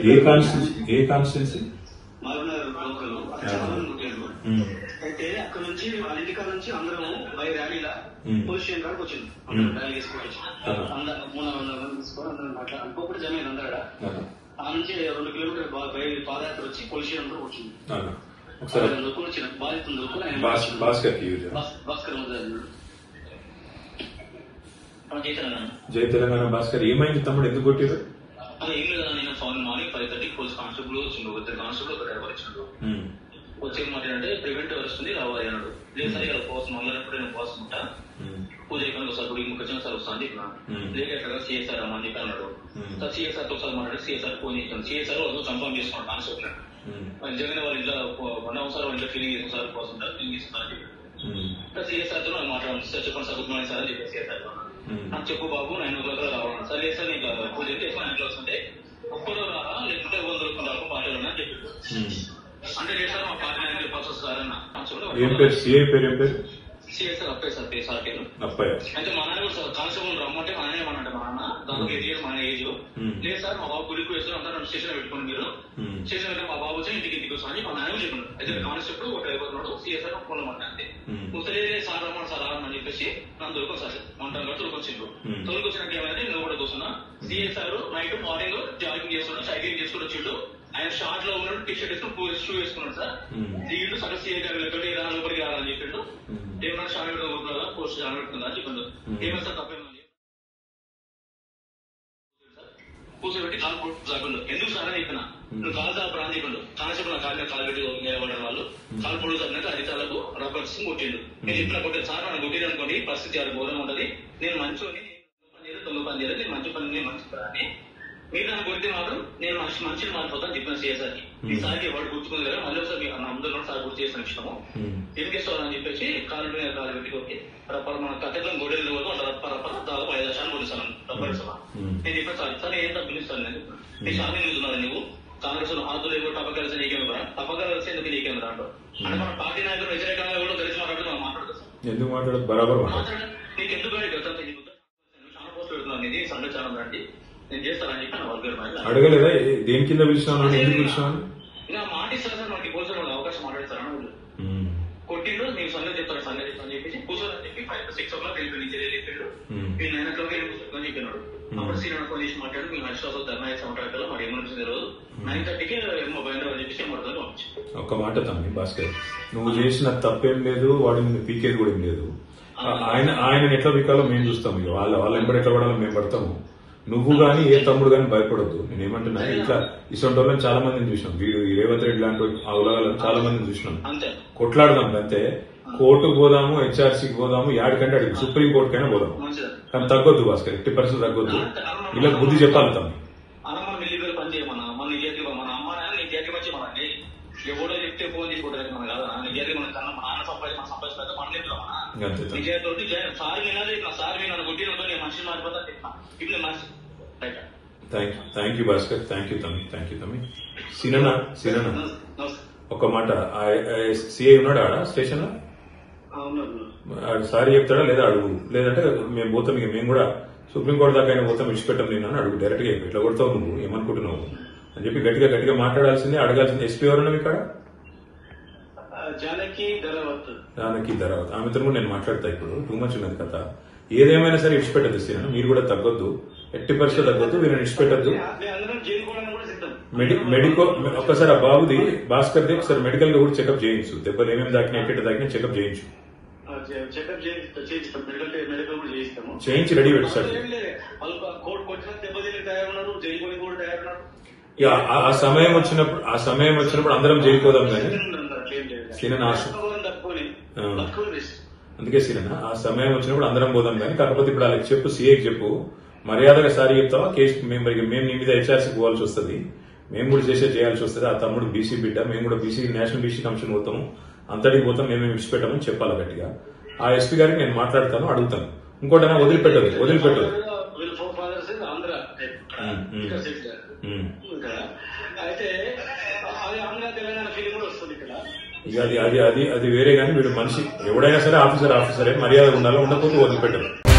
ఏ constituency ఏ constituency Mahabubnagar local చాలా ముఖ్యులు అయితే అక్కడ నుంచి వాళ్ళ ఇంటికాడ నుంచి అందరం బై ర్యాలీలా మ్మ్. పొజిషన్ కాడికి వచ్చింది మ్మ్. అందరం ర్యాలీ తీసుకొని ఆహా. అందరం మూడు వందల మంది తీసుకొని అందరం అట్లా అనుకోకుండా జమ అయింది అందరూ ఆ నుంచి రెండు కిలోమీటర్ బై పాదయాత్ర వచ్చి పొజిషన్ అందరూ వచ్చింది ఒకసారి ఆయన దొరుకుని వచ్చిన బాధితులు దొరుకుని ఆయన భాస్ భాస్కర్ కి యూజ్ భాస్- భాస్కర్ ఉంది చేశాను జై తెలంగాణ భాస్కర్ ఏమైంది తమ్ముడు ఎందుకు కొట్టిరు అది ఏం లేదు నేను phone morning five thirty police constable వచ్చిండు ఇద్దరు కానిస్టేబుల్ ఒక డ్రైవర్ ఇచ్చిండు ఉమ్, వచ్చి ఏమంటే ప్రివెంట్ వస్తుంది రావాలి అన్నాడు లేదు సరే ఇలా కోసం మొదలైనప్పుడు నేను కోసం ఉంటా ఉమ్, పూజ అయిపోయిన ఒకసారి గుడికి ముఖ్య సార్ వస్తా అని చెప్పిన Hmm. లేక ఎట్లా సిఎస్ఆర్ అమ్మ అని చెప్పి అన్నాడు Hmm. సార్ సిఎస్ఆర్ తో ఒకసారి మాట్లాడి సిఎస్ఆర్ ఫోన్ చేశాను సిఎస్ఆర్ వాళ్ళు కన్ఫర్మ్ చేసుకున్నాడు కానిస్టేబుల్ ఉమ్, నిజంగానే వాళ్ళ ఇంట్లో వన్ అవర్ సార్ వాళ్ళ ఇంట్లో ఫీలింగ్ చేసిన సార్ కోసం ఫీలింగ్ చేస్తున్నారు అని చెప్పి ఉమ్, సిఎస్ఆర్ తో మాట్లాడాను సార్ చెప్పండి సార్ గుడ్ మార్నింగ్ సార్ అని చెప్పి సిఎస్ఆర్ ఉమ్. నాకు చెప్పు బాబు నైన్ ఓ క్లాక్ రావాలి సార్ లేదు సార్ నీకు పూజ అయితే నైన్ క్లాక్స్ ఉంటే ఒక్కడో రారా లేకుంటే వంద రూపాయలు మాట్లాడాలని అని చెప్పి ఉమ్. అంటే లేదు సార్ మా పార్టీ నైన్ చెప్పాల్సి వస్తారన్న ఏం పేరు సిఐ పేరు ఏం పేరు సిఎస్ఆర్ అప్పే సార్ పే సార్ పేరు అప్పయ్య అయితే మా నాన్న కూడా సార్ కానిస్టేబుల్ రమ్మంటే మా నాన్న ఏమన్నంటే మా నాన్న దానికి ఎయిట్ ఇయర్స్ మన ఏజ్ Hmm. లేదు సార్ మా బాబు గుడికి వేస్తారు అంతా నన్ను స్టేషన్ పెట్టుకోండి మీరు ఉమ్, స్టేషన్ పెట్టి మా బాబు వచ్చి ఇంటికి ఇంటికి వస్తాను అని మా నాన్న చెప్పాను అయితే కానిస్టేబుల్ ఒక డ్రైవర్ ఉన్నాడు సిఎస్ఆర్ ఫోన్ మాట అంతే Hmm. ముసలి సార్ రమ్మని సార్ అని చెప్పేసి నన్ను దొరకదు సార్ వంటలు కూడా తొలకొచ్చిండ్రు Hmm. తొలకొచ్చినాక ఏమైంది నువ్వు కూడా కూర్చున్నా సిఎస్ఆర్ నైట్ మార్నింగ్ జాగింగ్ చేస్తున్నాడు సైక్లింగ్ చేసుకుని వచ్చిండు ఆయన షార్ట్ లో ఉన్నాడు టీ షర్ట్ వేసుకుని షూ వేసుకున్నాడు సార్ Hmm. దిగిండు సగం సీఏ గారు లేకపోతే ఇలా లోపలికి రావాలని చెప్పిండు Hmm. ఏమన్నా షార్ట్ పెట్టుకుంటుందా పోస్ట్ షార్ట్ పెట్టుకుందా అని చెప్పిండు Hmm. ఏమైనా సార్ తప్పేమని కూర్చోబెట్టి కాలు పొడుగు ఎందుకు సార్ అని చెప్పిన నువ్వు కాలు సాపరా అని చెప్పిండు కానిస్టేబుల్ నా కాలు మీద కాలు పెట్టి నిలబడిన వాళ్ళు కాలు పొడుగు సార్ అధికారులకు రబ్బర్ సింగ్ కొట్టిండు నేను చెప్పిన కొట్టే సార్ నన్ను కొట్టిండు అనుకోండి పరిస్థితి చాలా ఘోరంగా ఉంటది నేను మంచోని పని చేయలేదు తొమ్మిది పని చేయలేదు నేను మంచి పని నేను మంచి పని అని మీరు నన్ను కొడితే మాత్రం నేను మనిషి మనిషిని మారిపోతాను చెప్పిన సిఎస్ఆర్కి ఈసారికి వాడు గుర్తుకుంది కదా మళ్ళీ ఒకసారి మీ- నా ముందు సార్ గుర్తు చేసిన ఇష్టము ఉమ్, ఎదిగేస్తారని చెప్పేసి కాలు మీద కాలు పెట్టుకోకి రప్పర మన కట్టెలను గొడవలు పోదు అంటే రప్ప రప్ప దాదాపు ఐదు లక్షలు కొనిస్తాను రబ్బర్ ఇస్తాను ఉమ్. నేను చెప్పాను సార్ సార్ ఏం డబ్బులు ఇస్తాను నేను నీ షాపింగ్ చూస్తున్నాను నువ్వు కాంగ్రెస్ ఆదులు ఏవో టప కలిసి నీకేమి రా టప కలిసి ఎందుకు నీకేమి రా అంటావు. అంటే మన పార్టీ నాయకులు వ్యతిరేకంగా కూడా కలిసి మాట్లాడుతూ మనం మాట్లాడదు సార్ ఎందుకు మాట్లాడదు బరాబర్ మాట్లాడు మాట్లాడండి. నీకు ఎందుకు కానీ గతంతా నీకు నేను చాలా పోస్ట్ పెడుతున్నాను ఇది సండే ఛానల్ రండి నేను చేస్తానని చెప్పి నా వాళ్ళ పేరు మీద. అడగలేదా ఏ- దేని కింద పిలిచినావు నన్ను ఎందుకు పిలిచినావు ఇంకా మాట ఇస్తారు సార్ మనకి పోలీసులు వాళ్ళకి అవకాశం మాట్లాడతారని వాళ్ళు ఉమ్, కొట్టిండు నీకు సంగతి చెప్తాను సంగతి చెప్తాను అని చెప్పేసి కూర్చోని చెప్పి ఫైవ్ సిక్స్ ఓ క్లాక్ వెళ్ళిపోయి నుంచి వెళ్ళిపోయాడు ఉమ్, మీరు నైన్ ఓ క్లాక్ వెళ్ళి కూర్చోని చెప్పినాడు అప్పుడు సీనియర్ ఫోన్ చేసి మాట్లాడి మీ హర్షాతో ధర్నా చేసి మాట్లాడతారు మరి ఏమనిపించింది రోజు నైన్ థర్టీకి మొబైల్ అని చెప్పేసి ఏమడుతుంది పంపించి ఒక్క మాట తమ్మి భాస్కర్ నువ్వు చేసిన తప్పేం లేదు వాడి మీద పీకేది కూడా ఏం లేదు ఆ- ఆయన ఆయన ఎట్లా పీకాలో మేము చూస్తాం ఇక వాళ్ళ వాళ్ళ ఎంబడి ఎట్లా పడాలో మేము పడతాము నువ్వు గాని ఏ తమ్ముడు గాని భయపడొద్దు నేను ఏమంటున్నా ఇట్లా ఇటువంటి వాళ్ళని చాలా మందిని చూసినాం వీడు ఈ రేవంత్ రెడ్డి లాంటి ఆ ఉలగాలను చాలా మందిని చూసినాం అంతే కొట్లాడదాం అంతే కోర్టుకు పోదాము హెచ్ఆర్సీకి పోదాము యాడికంటే అడిగి సుప్రీం కోర్టుకైనా పోదాం మంచిది కానీ తగ్గొద్దు భాస్కర్ ఎట్టి పరిస్థితి తగ్గొద్దు ఇలా బుద్ధి చెప్పాలి తమ్మి అన్న మన మిల్లి పని చేయమన్నా మన నిజానికి మన అమ్మ నాన్న నిజానికి వచ్చి మనకి ఎవడో చెప్తే ఫోన్ చేసి కొట్టారు మన కాదు నిజానికి మన కన్నా మన నాన్న సంపాదించి మన సంపాదించలేదు మన ఇంట్లో మన అంతే తమ్మి. నిజాయితీ సార్ నేను చెప్పిన సార్ మీరు నన్ను కొట్టినట్టు నేను మనిషిని మారిపోతా చెప్పిన ఇప్పుడు నేను మనిషి right thank you thank you Bhaskar thank you తమ్మి థ్యాంక్ యూ తమ్మి సిననా సిననా నమస్తే ఒక మాట సిఐ ఉన్నాడు ఆడ స్టేషన్ లో అవును ఆడు సారీ చెప్తాడా లేదా అడుగు లేదంటే మేము పోతాం ఇక మేము కూడా సుప్రీంకోర్టు దాకా అయినా పోతాం విడిచిపెట్టాం నేను అని అడుగు డైరెక్ట్ గా ఇట్లా కొడతావు నువ్వు ఏమనుకుంటున్నావు అని చెప్పి గట్టిగా గట్టిగా మాట్లాడాల్సిందే అడగాల్సింది ఎస్పీ ఎవరున్నావు ఇక్కడ జానకి ధరవత్ దానికి తర్వాత ఆమెతో కూడా నేను మాట్లాడతా ఇప్పుడు టూ మచ్ ఉన్నది కథ ఏదేమైనా సరే ఇడిచిపెట్టద్దు సీన మీరు కూడా తగ్గొద్దు ఎట్టి పరిస్థితి తగ్గొద్దు మీరు ఇడిచిపెట్టద్దు అందరం జైలు కూడా కూడా సిద్ధం మెడి మెడికో ఒక్కసారి ఆ బాబుది భాస్కర్ ది ఒకసారి మెడికల్ గా కూడా చెకప్ చేయించు దెబ్బలు ఏమేమి దాకినా ఎక్కడ దాకినా చెకప్ చేయించు చెకప్ చేయిస్తాం మెడికల్ మెడికల్ కూడా చేయిస్తాము చేయించి రెడీ పెట్టు సార్ ఏం లేదు. వాళ్ళు కోర్టు కొట్టిన దెబ్బతిని తయారున్నారు జైలు కొని కూడా తయారున్నారు ఇక ఆ- ఆ సమయం వచ్చినప్పుడు ఆ సమయం వచ్చినప్పుడు అందరం జైలుకోదాం కానీ అట్లేం లేదు సీనన్ ఆశ తక్కువని ఆ. తక్కువని risk. అందుకే సీనన్న ఆ సమయం వచ్చినప్పుడు అందరం పోదాం కానీ కాకపోతే ఇప్పుడు వాళ్ళకి చెప్పు సీఏకి చెప్పు మర్యాదగా సారి చెప్తావా కేసు మేము మరి మేము నీ మీద హెచ్ఆర్సీకి పోవాల్సి వస్తుంది మేము కూడా చేసే చేయాల్సి వస్తుంది ఆ తమ్ముడు బీసీ బిడ్డ మేము కూడా బీసీ నేషనల్ బీసీ కమిషన్ పోతాము అంతటికి పోతాం మేము విడిచిపెట్టామని చెప్పాలి గట్టిగా ఆ ఎస్పీ గారికి నేను మాట్లాడతాను అడుగుతాను ఇంకోటైనా వదిలిపెట్టదు వదిలిపెట్టదు వీళ్ళ forefathers Andhra type. Um, um. ఇక్కడ సెట్ ఉమ్. ఇక్కడ అయితే అది ఆంధ్ర తెలంగాణ ఫీలింగ్ కూడా వస్తుంది ఇక్కడ ఇక అది అది అది అది వేరే కానీ వీడు మనిషి ఎవడైనా సరే ఆఫీసర్ ఆఫీసరే మర్యాద ఉండాలి ఉండకపోతే వదిలిపెట్టరు